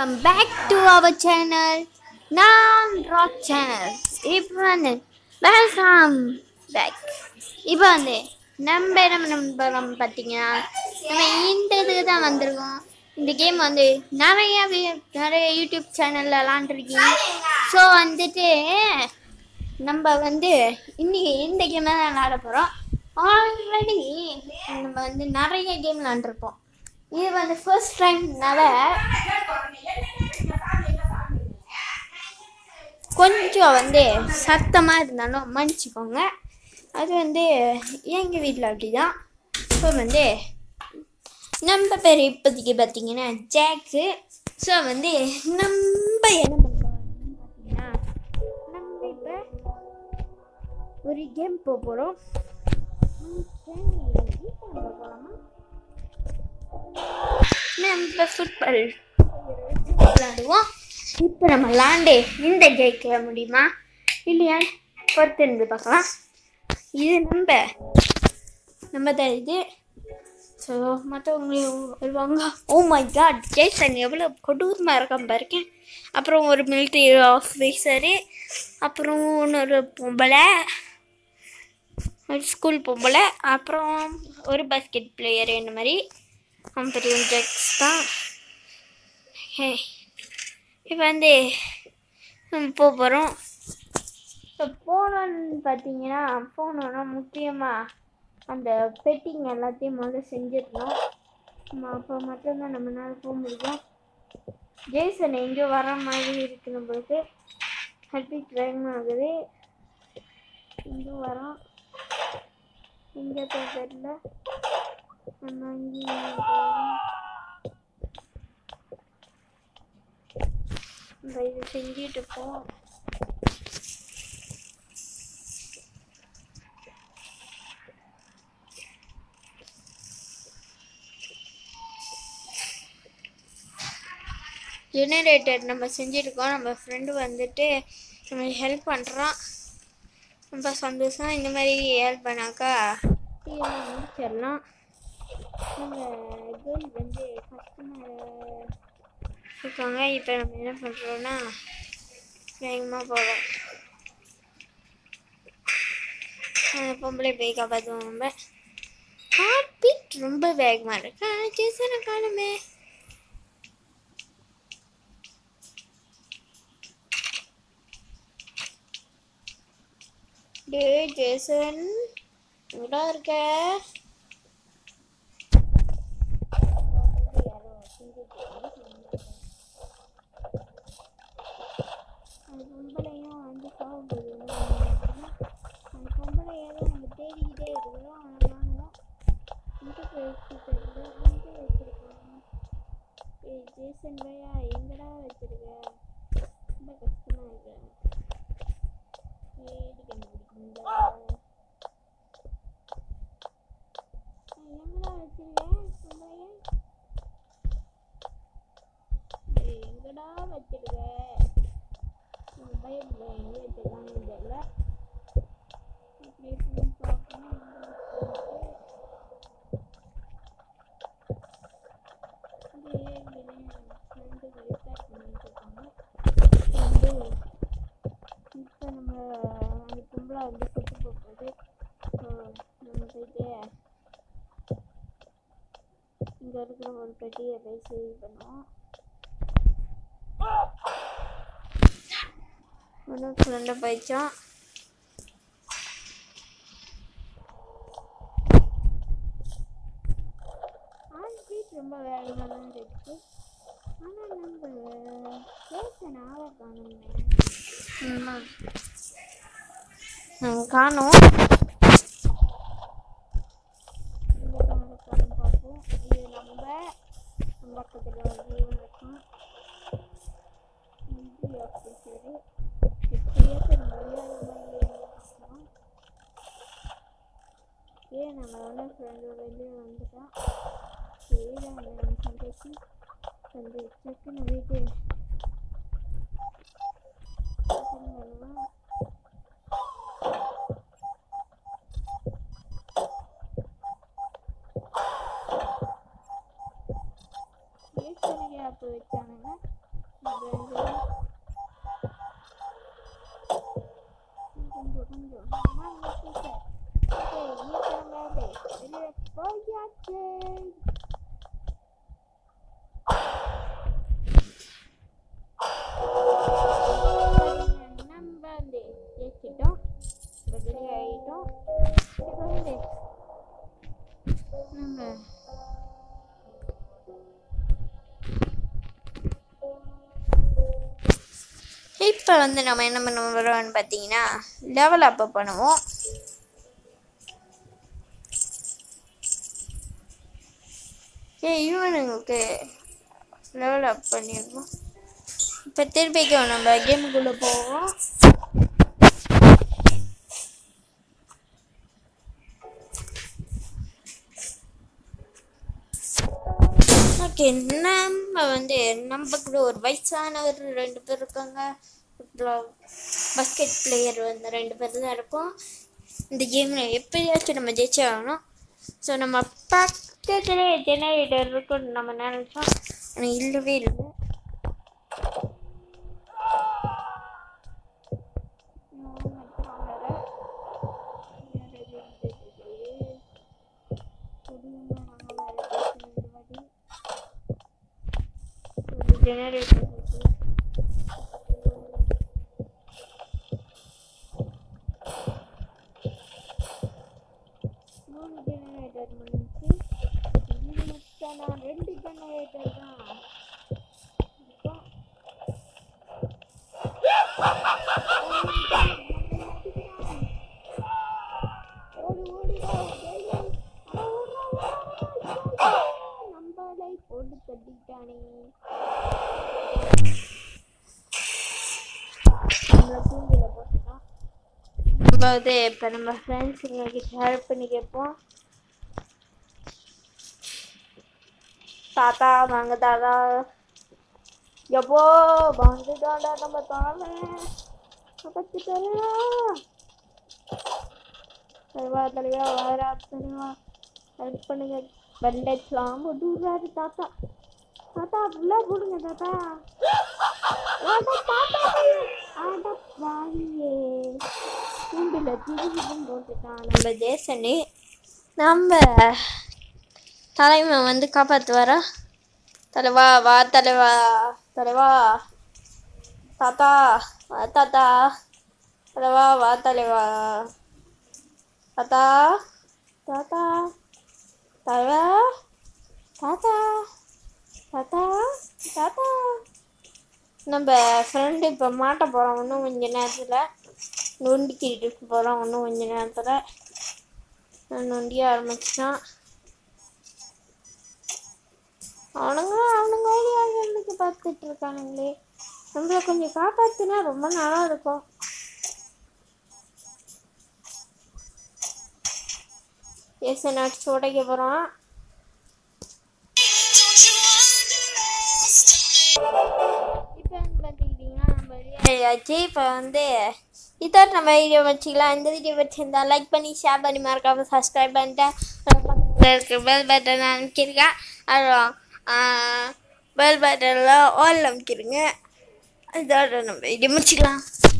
Welcome back to our channel நான் rock channel இப்போ வந்து வெல்கம் பேக் இப்போ வந்து நம்ம என்ன பண்ண போகிறோம் பார்த்தீங்கன்னா நம்ம இந்த இதுக்கு தான் வந்திருக்கோம் இந்த கேம் வந்து நிறைய வி- நிறைய யூடியூப் சேனல்ல விளாண்டுருக்கீங்க ஸோ வந்துட்டு நம்ம வந்து இன்னைக்கு இந்த கேம் தான் விளாட போகிறோம் ஆல்ரெடி நம்ம வந்து நிறைய கேம் விளாண்டுருப்போம் இது வந்து ஃபர்ஸ்ட் டைம்னால கொஞ்சம் வந்து சத்தமாக இருந்தாலும் மன்னிச்சுக்கோங்க அது வந்து எங்கள் வீட்டில் அப்படிதான் இப்போ வந்து நம்ம பேர் இப்போதைக்கு பார்த்தீங்கன்னா ஜாக்கு ஸோ வந்து நம்ம என்ன பண்ணுறோம் பார்த்தீங்கன்னா நம்ம இப்போ ஒரு கேம் போக போகிறோம் போகலாமா நம்ம ஃபுட்பால் விளாடுவோம் இப்போ நம்ம விளாண்டு இந்த ஜெயிக்க முடியுமா இல்லையா பொறுத்து இருந்து பார்க்கலாம் இது நம்ம நம்ம தான் இது ஸோ மற்றவங்களையும் வருவாங்க ஓ மை காட் ஜெய்சன் எவ்வளோ கொடூரமாக இருக்கான் பாருங்க அப்புறம் ஒரு மிலிட்ரி ஆஃபீஸரு அப்புறம் இன்னொரு பொம்பளை ஒரு ஸ்கூல் பொம்பளை அப்புறம் ஒரு பாஸ்கெட் பிளேயர் இந்த மாதிரி அப்புறம் ஜெக்ஸ் தான் ஹே இப்போ வந்து நம்ம போக போகிறோம் இப்போ போனோன்னு பார்த்தீங்கன்னா போனோன்னா முக்கியமாக அந்த பெட்டிங் எல்லாத்தையும் முதல்ல செஞ்சிடணும் நம்ம அப்போ மட்டும்தான் நம்மளால போக முடியும் ஜேசன் எங்கேயோ வர மாதிரி இருக்கு நம்மளுக்கு ஹெல்பிக் ட்ரைங் ஆகுது எங்கேயும் வரோம் எங்கே தெரியல நம்ம இங்கேயும் போகணும். நம்ம இது செஞ்சுட்டு போவோம் ஜெனரேட்டர் நம்ம செஞ்சுருக்கோம் நம்ம ஃப்ரெண்டு வந்துட்டு நம்ம ஹெல்ப் பண்ணுறான் ரொம்ப சந்தோஷம் இந்த மாதிரி ஹெல்ப் பண்ணாக்கா சீக்கிரமாக முடிச்சிடலாம் நம்ம கேர்ள் வந்து கஸ்டமர் இருக்காங்க இப்போ நம்ம என்ன பண்ணுறோன்னா வேகமாக போகிறோம் அந்த பொம்பளை போய் காப்பாற்றுவோம் நம்ம ஹார்ட் பீட் ரொம்ப வேகமாக இருக்கு ஜேசனை காணுமே டே ஜேசன் எங்கடா இருக்க அந்த பொம்பளையும் வந்து சாப்பிடுது அந்த பொம்பளை ஏதோ நம்ம தேடிக்கிட்டே இருக்கிறோம் ஆனால் இங்கே போயிடுச்சு தெரியல இங்கே வச்சிருக்கோம் ஏய் ஜேசன் பையா எங்கடா வச்சிருக்க ரொம்ப கஷ்டமா இருக்கு தேடி கண்டுபிடிக்கணுங்களா எங்கடா வச்சிருக்கேன் பொம்பளைய ஏய், எங்கடா வச்சிருக்க உங்க பயத்துல எங்க வச்சிருக்காங்கன்னு தெரியல அப்படியே phone பார்க்கணும், எங்க வச்சிருக்கு. அப்படியே friend repair பண்ணிட்டு இருக்காங்க. வந்து இப்போ நம்ம அந்த பொம்பளை வந்து செத்து போகுது ஸோ நம்ம போயிட்டு இங்கே இருக்கிற ஒரு பெட்டியை போய் சேவ் பண்ணுவோம் ஒன்றும் ஃப்ரெண்டை போயிடுச்சோம் ஆன் ஸ்பீட் ரொம்ப வேகமாக தான் இருக்கு ஆனால் நம்ம பேச ஆளை காணுமே ஆமாம் நாங்கள் காணோம் இங்க தான் இருக்கான்னு பார்ப்போம் இது நம்ம நம்ம பக்கத்தில் வந்து இவன் இருக்கான் இது ஆஃபீஸரு எப்படியாச்சும் நம்ம மரியாதை மாதிரி பார்க்கலாம் ஏன் நம்ம ஒன்றும் ஃப்ரெண்டோட இது வந்துட்டான் சரிதான் நம்ம சந்தோஷம் வந்து டக்குன்னு வீட்டு டக்குன்னு வருவான் ஏற்கனவே அப்போ வச்சானுங்க போயாச்சு நம்ம வந்து ஜெயிச்சிட்டோம் ரெடி ஆகிட்டோம் இப்போ வந்து நம்ம இப்போ வந்து நம்ம என்ன பண்ண போகிறோம்னு பார்த்தீங்கன்னா லெவல் அப் பண்ணுவோம் ஏ இவனுங்களுக்கு லெவல் அப் பண்ணிடுவோம் இப்போ திருப்பிக்கும் நம்ம கேமுக்குள்ளே போவோம் ஓகே நம்ம வந்து நம்ம கூட ஒரு வயசானவர் ரெண்டு பேர் இருக்காங்க அப்புறம் பஸ்கெட் பிளேயர் வந்து ரெண்டு பேர் தான் இருப்போம் இந்த கேமில் எப்படியாச்சும் நம்ம ஜெயிச்சே ஆகணும் ஸோ நம்ம பக்கத்துலேயே ஜெனரேட்டர் இருக்குன்னு நம்ம நினச்சோம் ஆனால் இல்லவே இல்லை ஜெனரேட்டர் மூணு ஜெனரேட்டர் முடிஞ்சு இது மட்டும் நான் ரெண்டு ஜெனரேட்டர் தான் இப்போ ஓடு ஓடு நம்மளை போட்டு தட்டிட்டானே நம்மளை தூண்டில போட்டுட்டான் நம்ம வந்து இப்போ நம்ம ஃப்ரெண்ட்ஸுங்க கிட்ட ஹெல்ப் பண்ணி கேட்போம் தாத்தா வாங்க தாத்தா எப்போ வந்துட்டாண்டா நம்ம தானே பக்கத்து தலைவா தலைவா தலைவா வாரா தலைவா ஹெல்ப் பண்ணுங்க வெள்ளச்சலாம் போட்டு விடுறாரு தாத்தா தாத்தா அப்படிலாம் போடுங்க தாத்தா ஆடா தாத்தா ஆடா வாங்கியே கூண்டில் திருவிடும் போட்டுட்டான் நம்ம தேசனே நம்ம தலைவன் வந்து காப்பாற்றுவாரா தலைவா வா தலைவா தலைவா தாத்தா வா தாத்தா தலைவா வா தலைவா தாத்தா தாத்தா தலைவா தாத்தா தாத்தா தாத்தா நம்ம ஃப்ரெண்டு இப்போ மாட்ட போகிறோம் இன்னும் கொஞ்ச நேரத்தில் நொண்டிக்கிட்டு போகிறோம் இன்னும் கொஞ்ச நேரத்தில் நொண்டிய ஆரம்பிச்சிட்டான் அவனுங்க அவனுங்க ஐடியாவுக்கு பார்த்துட்டு இருக்கானுங்களே நம்மள கொஞ்சம் காப்பாற்றினா ரொம்ப நல்லா இருக்கும் எஸ் நட்ஸ் உடைக்க போகிறோம் இப்போ வந்து பார்த்துக்கிட்டிங்கன்னா நம்ம வெளியாச்சு இப்போ வந்து இதோட நம்ம வீடியோ வச்சுக்கலாம் இந்த வீடியோ வச்சுருந்தா லைக் பண்ணி ஷேர் பண்ணி மறக்காம சப்ஸ்கிரைப் பண்ணிட்டு பக்கத்தில் இருக்க பெல் பட்டன் அமைக்கிருக்கேன் அப்புறம் பெல் பட்டனில் ஆல் அமைக்கிருங்க இதோட நம்ம வீடியோ முடிச்சுக்கலாம்